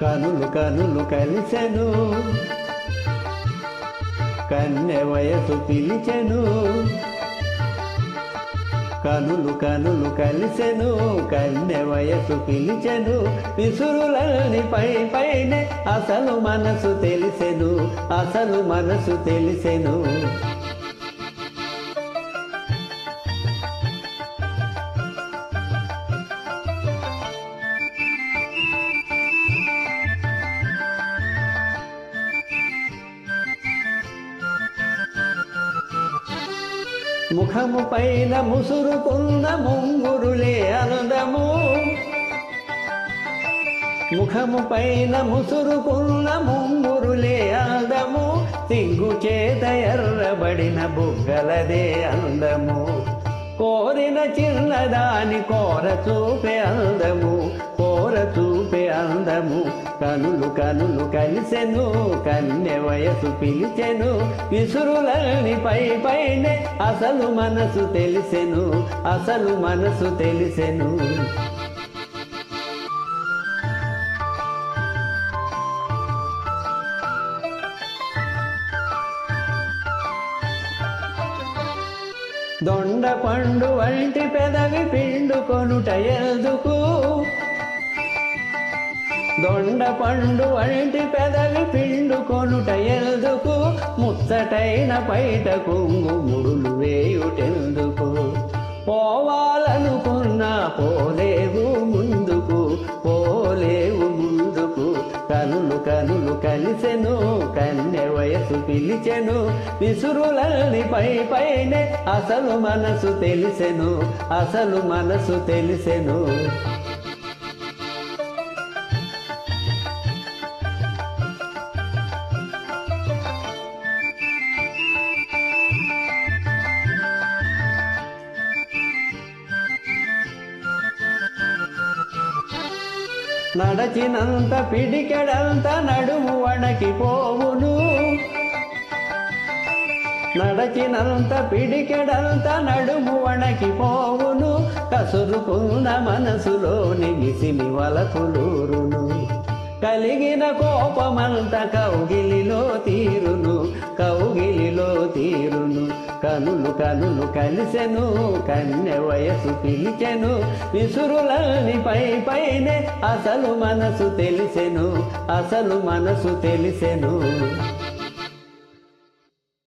కనులు కనులు కలిసెను కన్నె వయసు పిలిచెను కనులు కనులు కలిసెను కన్నె వయసు పిలిచెను విసురులని పై పైనే అసలు మనసు తెలిసెను అసలు మనసు తెలిసెను ముఖము పైన ముసురుకున్న ముంగురులే అందము ముఖము పైన ముసురుకున్న ముంగురులే అందము సిగ్గు చేత ఎర్రబడిన బుగ్గలదే అందము కోరిన చిన్నదాని కోర చూపే అందము కోర చూపే అందము కనులు కనులు కలిసెను కన్నె వయసు పిలిచెను విసురులని పై పైనే అసలు మనసు తెలిసెను అసలు మనసు తెలిసెను దొండ పండు వంటి పెదవి పిండుకొనుట ఎందుకు దొండ పండు వంటి పెదవి పిండుకొనుట ఎందుకు ముచ్చటైన బయట కొంగు ముడులు వేయుటెందుకు పోవాలనుకున్నా పోలేవు ముందుకు పోలేవు ముందుకు కనులు కనులు కలిసెను కన్నె వయసు పిలిచెను విసురులని పై పైనే అసలు మనసు తెలిసెను అసలు మనసు తెలిసెను నడచినంత పిడికెడంత నడుము వణకిపోవును నడచినంత పిడికెడంత నడుము వణకిపోవును కసురుకున్న మనసులోని విసిమి వలకులూరును కలిగిన కోపమంత కౌగిలిలో తీరును కౌగిలిలో తీరును కనులు కనులు కలిసెను కన్నె వయసు పిలిచెను విసురులని పై పైనే అసలు మనసు తెలిసెను అసలు మనసు తెలిసెను